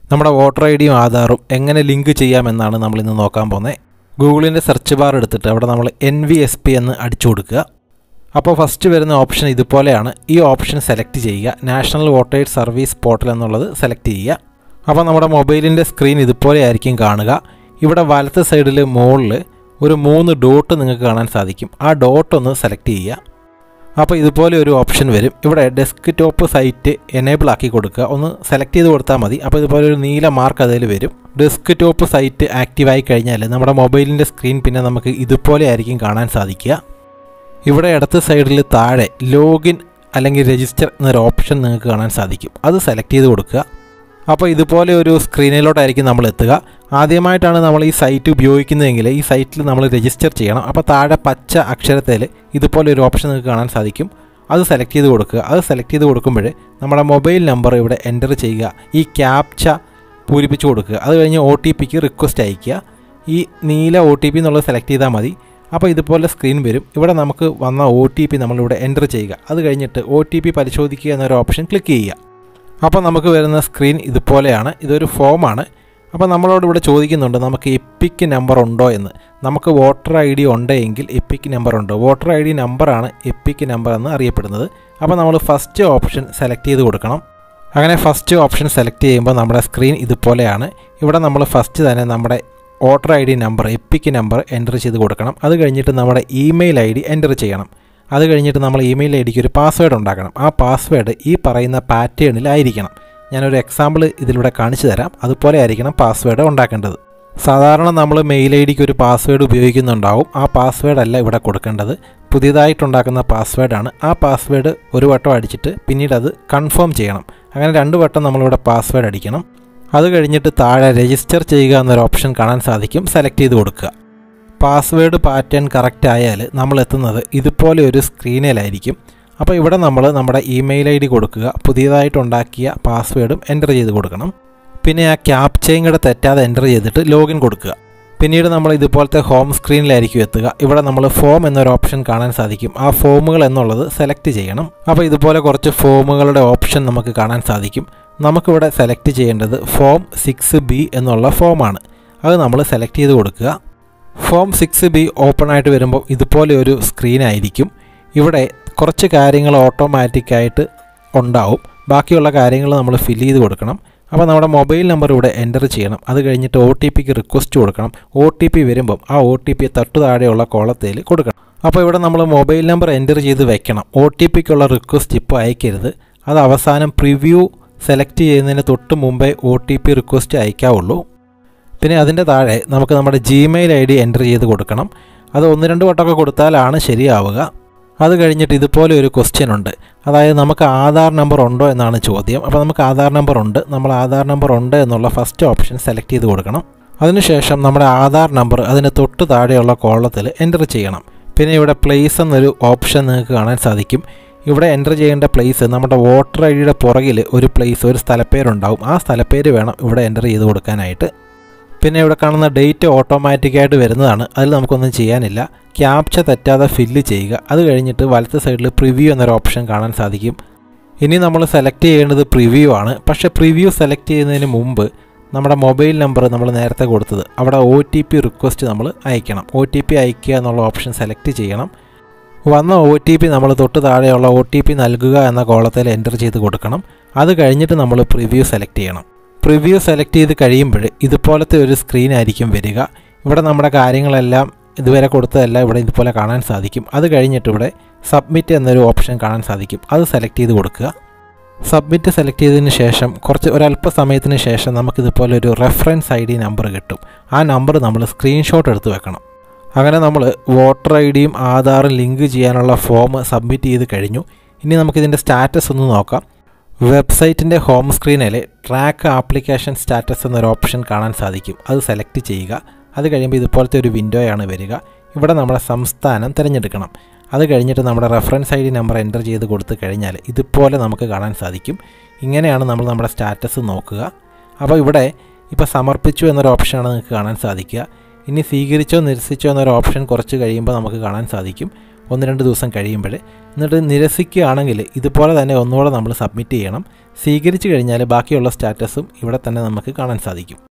നമ്മുടെ voter I ഡിയും ആധാറും എങ്ങനെ ലിങ്ക് ചെയ്യാമെന്നാണ് നമ്മൾ ഇന്ന് നോക്കാൻ പോകുന്നത് ഗൂഗിളിൻ്റെ സെർച്ച് ബാർ എടുത്തിട്ട് അവിടെ നമ്മൾ എൻ വി എസ് പി എന്ന് അടിച്ചു കൊടുക്കുക അപ്പോൾ ഫസ്റ്റ് വരുന്ന ഓപ്ഷൻ ഇതുപോലെയാണ് ഈ ഓപ്ഷൻ സെലക്ട് ചെയ്യുക നാഷണൽ വോട്ടേഴ്സ് സർവീസ് പോർട്ടൽ എന്നുള്ളത് സെലക്ട് ചെയ്യുക അപ്പോൾ നമ്മുടെ മൊബൈലിൻ്റെ സ്ക്രീൻ ഇതുപോലെ ആയിരിക്കും കാണുക ഇവിടെ വലത്തെ സൈഡിൽ മുകളിൽ ഒരു മൂന്ന് ഡോട്ട് നിങ്ങൾക്ക് കാണാൻ സാധിക്കും ആ ഡോട്ട് ഒന്ന് സെലക്ട് ചെയ്യുക അപ്പോൾ ഇതുപോലെ ഒരു ഓപ്ഷൻ വരും ഇവിടെ ഡെസ്ക് ടോപ്പ് സൈറ്റ് എനേബിൾ ആക്കി കൊടുക്കുക ഒന്ന് സെലക്ട് ചെയ്ത് കൊടുത്താൽ മതി അപ്പോൾ ഇതുപോലെ ഒരു നീല മാർക്ക് അതിൽ വരും ഡെസ്ക് ടോപ്പ് സൈറ്റ് ആക്റ്റീവ് ആയി കഴിഞ്ഞാൽ നമ്മുടെ മൊബൈലിൻ്റെ സ്ക്രീൻ പിന്നെ നമുക്ക് ഇതുപോലെ ആയിരിക്കും കാണാൻ സാധിക്കുക ഇവിടെ ഇടത്ത് സൈഡിൽ താഴെ ലോഗിൻ അല്ലെങ്കിൽ രജിസ്റ്റർ എന്നൊരു ഓപ്ഷൻ നിങ്ങൾക്ക് കാണാൻ സാധിക്കും അത് സെലക്ട് ചെയ്ത് കൊടുക്കുക അപ്പോൾ ഇതുപോലെ ഒരു സ്ക്രീനിലോട്ടായിരിക്കും നമ്മൾ എത്തുക ആദ്യമായിട്ടാണ് നമ്മൾ ഈ സൈറ്റ് ഉപയോഗിക്കുന്നതെങ്കിൽ ഈ സൈറ്റിൽ നമ്മൾ രജിസ്റ്റർ ചെയ്യണം അപ്പോൾ താഴെ പച്ച അക്ഷരത്തിൽ ഇതുപോലെ ഒരു ഓപ്ഷൻ നിങ്ങൾക്ക് കാണാൻ സാധിക്കും അത് സെലക്ട് ചെയ്ത് കൊടുക്കുക അത് സെലക്ട് ചെയ്ത് കൊടുക്കുമ്പോൾ നമ്മുടെ മൊബൈൽ നമ്പർ ഇവിടെ എൻ്റർ ചെയ്യുക ഈ ക്യാപ്ച പൂരിപ്പിച്ച് കൊടുക്കുക അത് കഴിഞ്ഞ് ഒ ടി പിക്ക് റിക്വസ്റ്റ് അയയ്ക്കുക ഈ നീല ഒ ടി പി എന്നുള്ളത് സെലക്ട് ചെയ്താൽ മതി അപ്പോൾ ഇതുപോലെ സ്ക്രീൻ വരും ഇവിടെ നമുക്ക് വന്ന ഒ ടി പി നമ്മളിവിടെ എൻ്റർ ചെയ്യുക അത് കഴിഞ്ഞിട്ട് ഒ ടി പി പരിശോധിക്കുക എന്നൊരു ഓപ്ഷൻ ക്ലിക്ക് ചെയ്യുക അപ്പോൾ നമുക്ക് വരുന്ന സ്ക്രീൻ ഇതുപോലെയാണ് ഇതൊരു ഫോമാണ് അപ്പോൾ നമ്മളോട് ഇവിടെ ചോദിക്കുന്നുണ്ട് നമുക്ക് എപ്പിക് നമ്പർ ഉണ്ടോ എന്ന് നമുക്ക് വോട്ടർ ഐ ഡി ഉണ്ടെങ്കിൽ എപ്പിക് നമ്പർ ഉണ്ട് വോട്ടർ ഐ ഡി നമ്പറാണ് എപ്പിക് നമ്പർ എന്ന് അറിയപ്പെടുന്നത് അപ്പോൾ നമ്മൾ ഫസ്റ്റ് ഓപ്ഷൻ സെലക്ട് ചെയ്ത് കൊടുക്കണം അങ്ങനെ ഫസ്റ്റ് ഓപ്ഷൻ സെലക്ട് ചെയ്യുമ്പോൾ നമ്മുടെ സ്ക്രീൻ ഇതുപോലെയാണ് ഇവിടെ നമ്മൾ ഫസ്റ്റ് തന്നെ നമ്മുടെ voter I D number EPIC number enter ചെയ്ത് കൊടുക്കണം അത് കഴിഞ്ഞിട്ട് നമ്മുടെ ഇമെയിൽ ഐ ഡി എൻ്റർ ചെയ്യണം അത് കഴിഞ്ഞിട്ട് നമ്മൾ ഇമെയിൽ ഐ ഡിക്ക് ഒരു പാസ്വേഡ് ഉണ്ടാക്കണം ആ പാസ്വേഡ് ഈ പറയുന്ന പാറ്റേണിലായിരിക്കണം ഞാനൊരു എക്സാമ്പിൾ ഇതിലൂടെ കാണിച്ചു തരാം അതുപോലെ ആയിരിക്കണം പാസ്വേഡ് ഉണ്ടാക്കേണ്ടത് സാധാരണ നമ്മൾ മെയിൽ ഐ ഡിക്ക് ഒരു പാസ്വേഡ് ഉപയോഗിക്കുന്നുണ്ടാവും ആ പാസ്വേഡ് അല്ല ഇവിടെ കൊടുക്കേണ്ടത് പുതിയതായിട്ടുണ്ടാക്കുന്ന പാസ്വേഡാണ് ആ പാസ്വേഡ് ഒരു വട്ടം അടിച്ചിട്ട് പിന്നീട് അത് കൺഫേം ചെയ്യണം അങ്ങനെ രണ്ട് വട്ടം നമ്മളിവിടെ പാസ്വേഡ് അടിക്കണം അത് കഴിഞ്ഞിട്ട് താഴെ രജിസ്റ്റർ ചെയ്യുക എന്നൊരു ഓപ്ഷൻ കാണാൻ സാധിക്കും സെലക്ട് ചെയ്ത് കൊടുക്കുക പാസ്വേഡ് പാറ്റേൺ കറക്റ്റ് ആയാൽ നമ്മൾ എത്തുന്നത് ഇതുപോലെ ഒരു സ്ക്രീനിലായിരിക്കും അപ്പോൾ ഇവിടെ നമ്മൾ നമ്മുടെ ഇമെയിൽ ഐ ഡി കൊടുക്കുക പുതിയതായിട്ടുണ്ടാക്കിയ പാസ്വേഡും എൻ്റർ ചെയ്ത് കൊടുക്കണം പിന്നെ ആ ക്യാപ്ചയും കൂടെ തെറ്റാതെ എൻ്റർ ചെയ്തിട്ട് ലോഗിൻ കൊടുക്കുക പിന്നീട് നമ്മൾ ഇതുപോലത്തെ ഹോം സ്ക്രീനിലായിരിക്കും എത്തുക ഇവിടെ നമ്മൾ ഫോം എന്നൊരു ഓപ്ഷൻ കാണാൻ സാധിക്കും ആ ഫോമുകൾ എന്നുള്ളത് സെലക്ട് ചെയ്യണം അപ്പോൾ ഇതുപോലെ കുറച്ച് ഫോമുകളുടെ ഓപ്ഷൻ നമുക്ക് കാണാൻ സാധിക്കും നമുക്കിവിടെ സെലക്ട് ചെയ്യേണ്ടത് ഫോം സിക്സ് ബി എന്നുള്ള ഫോമാണ് അത് നമ്മൾ സെലക്ട് ചെയ്ത് കൊടുക്കുക ഫോം സിക്സ് ബി ഓപ്പൺ ആയിട്ട് വരുമ്പോൾ ഇതുപോലെ ഒരു സ്ക്രീനായിരിക്കും ഇവിടെ കുറച്ച് കാര്യങ്ങൾ ഓട്ടോമാറ്റിക്കായിട്ട് ഉണ്ടാവും ബാക്കിയുള്ള കാര്യങ്ങൾ നമ്മൾ ഫില്ല് ചെയ്ത് കൊടുക്കണം അപ്പോൾ നമ്മുടെ മൊബൈൽ നമ്പർ ഇവിടെ എൻ്റർ ചെയ്യണം അത് കഴിഞ്ഞിട്ട് ഒ ടി പിക്ക് റിക്വസ്റ്റ് കൊടുക്കണം ഒ ടി പി വരുമ്പം ആ ഒ ടി പി തൊട്ട് താഴെയുള്ള കോളത്തിൽ കൊടുക്കണം അപ്പോൾ ഇവിടെ നമ്മൾ മൊബൈൽ നമ്പർ എൻ്റർ ചെയ്ത് വെക്കണം ഒ ടി പിക്കുള്ള റിക്വസ്റ്റ് ഇപ്പോൾ അയക്കരുത് അത് അവസാനം പ്രിവ്യൂ സെലക്ട് ചെയ്യുന്നതിന് തൊട്ട് മുമ്പേ ഒ ടി പി റിക്വസ്റ്റ് അയക്കാവുള്ളൂ പിന്നെ അതിൻ്റെ താഴെ നമുക്ക് നമ്മുടെ ജിമെയിൽ ഐ ഡി എൻ്റർ ചെയ്ത് കൊടുക്കണം അത് ഒന്ന് രണ്ട് വട്ടമൊക്കെ കൊടുത്താലാണ് ശരിയാവുക അത് കഴിഞ്ഞിട്ട് ഇതുപോലെ ഒരു ക്വസ്റ്റ്യൻ ഉണ്ട് അതായത് നമുക്ക് ആധാർ നമ്പർ ഉണ്ടോ എന്നാണ് ചോദ്യം അപ്പോൾ നമുക്ക് ആധാർ നമ്പർ ഉണ്ട് നമ്മൾ ആധാർ നമ്പർ ഉണ്ട് എന്നുള്ള ഫസ്റ്റ് ഓപ്ഷൻ സെലക്ട് ചെയ്ത് കൊടുക്കണം അതിനുശേഷം നമ്മുടെ ആധാർ നമ്പർ അതിന് തൊട്ട് താഴെയുള്ള കോളത്തിൽ എൻ്റർ ചെയ്യണം പിന്നെ ഇവിടെ പ്ലേസ് എന്നൊരു ഓപ്ഷൻ നിങ്ങൾക്ക് കാണാൻ സാധിക്കും ഇവിടെ എൻ്റർ ചെയ്യേണ്ട പ്ലേസ് നമ്മുടെ വോട്ടർ ഐ ഡിയുടെ പുറകിൽ ഒരു പ്ലേസ് ഒരു സ്ഥലപ്പേരുണ്ടാവും ആ സ്ഥലപ്പേര് വേണം ഇവിടെ എൻ്റർ ചെയ്ത് കൊടുക്കാനായിട്ട് പിന്നെ ഇവിടെ കാണുന്ന ഡേറ്റ് ഓട്ടോമാറ്റിക്കായിട്ട് വരുന്നതാണ് അതിൽ നമുക്കൊന്നും ചെയ്യാനില്ല ക്യാപ്ച തെറ്റാതെ ഫില്ല് ചെയ്യുക അത് കഴിഞ്ഞിട്ട് വലത്തെ സൈഡിൽ പ്രിവ്യൂ എന്നൊരു ഓപ്ഷൻ കാണാൻ സാധിക്കും ഇനി നമ്മൾ സെലക്ട് ചെയ്യേണ്ടത് പ്രിവ്യൂ ആണ് പക്ഷേ പ്രിവ്യൂ സെലക്ട് ചെയ്യുന്നതിന് മുമ്പ് നമ്മുടെ മൊബൈൽ നമ്പർ നമ്മൾ നേരത്തെ കൊടുത്തത് അവിടെ ഒ ടി പി റിക്വസ്റ്റ് നമ്മൾ അയക്കണം ഒ ടി പി അയക്കുക എന്നുള്ള ഓപ്ഷൻ സെലക്ട് ചെയ്യണം വന്ന ഒ ടി പി നമ്മൾ തൊട്ട് താഴെയുള്ള ഒ ടി പി നൽകുക എന്ന കോളത്തിൽ എൻ്റർ ചെയ്ത് കൊടുക്കണം അത് കഴിഞ്ഞിട്ട് നമ്മൾ പ്രിവ്യൂ സെലക്ട് ചെയ്യണം പ്രിവ്യൂ സെലക്ട് ചെയ്ത് കഴിയുമ്പോൾ ഇതുപോലത്തെ ഒരു സ്ക്രീൻ ആയിരിക്കും വരിക ഇവിടെ നമ്മുടെ കാര്യങ്ങളെല്ലാം ഇതുവരെ കൊടുത്തതെല്ലാം ഇവിടെ ഇതുപോലെ കാണാൻ സാധിക്കും അത് കഴിഞ്ഞിട്ട് ഇവിടെ സബ്മിറ്റ് എന്നൊരു ഓപ്ഷൻ കാണാൻ സാധിക്കും അത് സെലക്ട് ചെയ്ത് കൊടുക്കുക സബ്മിറ്റ് സെലക്ട് ചെയ്തതിന് ശേഷം കുറച്ച് ഒരല്പ സമയത്തിന് ശേഷം നമുക്കിതുപോലെ ഒരു റെഫറൻസ് ഐ ഡി നമ്പർ കിട്ടും ആ നമ്പർ നമ്മൾ സ്ക്രീൻഷോട്ട് എടുത്ത് വെക്കണം അങ്ങനെ നമ്മൾ വോട്ടർ ഐ ഡിയും ആധാറും ലിങ്ക് ചെയ്യാനുള്ള ഫോം സബ്മിറ്റ് ചെയ്ത് കഴിഞ്ഞു ഇനി നമുക്കിതിൻ്റെ സ്റ്റാറ്റസ് ഒന്ന് നോക്കാം വെബ്സൈറ്റിൻ്റെ ഹോം സ്ക്രീനിൽ ട്രാക്ക് ആപ്ലിക്കേഷൻ സ്റ്റാറ്റസ് എന്നൊരു ഓപ്ഷൻ കാണാൻ സാധിക്കും അത് സെലക്ട് ചെയ്യുക അത് കഴിയുമ്പോൾ ഇതുപോലത്തെ ഒരു വിൻഡോയാണ് വരിക ഇവിടെ നമ്മുടെ സംസ്ഥാനം തിരഞ്ഞെടുക്കണം അത് കഴിഞ്ഞിട്ട് നമ്മുടെ reference I D number enter ചെയ്ത് കൊടുത്തു കഴിഞ്ഞാൽ ഇതുപോലെ നമുക്ക് കാണാൻ സാധിക്കും ഇങ്ങനെയാണ് നമ്മൾ നമ്മുടെ സ്റ്റാറ്റസ് നോക്കുക അപ്പോൾ ഇവിടെ ഇപ്പോൾ സമർപ്പിച്ചു എന്നൊരു ഓപ്ഷനാണ് നിങ്ങൾക്ക് കാണാൻ സാധിക്കുക ഇനി സ്വീകരിച്ചോ നിരസിച്ചോ എന്നൊരു ഓപ്ഷൻ കുറച്ച് കഴിയുമ്പോൾ നമുക്ക് കാണാൻ സാധിക്കും ഒന്ന് രണ്ട് ദിവസം കഴിയുമ്പോൾ എന്നിട്ട് നിരസിക്കുകയാണെങ്കിൽ ഇതുപോലെ തന്നെ ഒന്നുകൂടെ നമ്മൾ സബ്മിറ്റ് ചെയ്യണം സ്വീകരിച്ചു കഴിഞ്ഞാൽ ബാക്കിയുള്ള സ്റ്റാറ്റസും ഇവിടെ തന്നെ നമുക്ക് കാണാൻ സാധിക്കും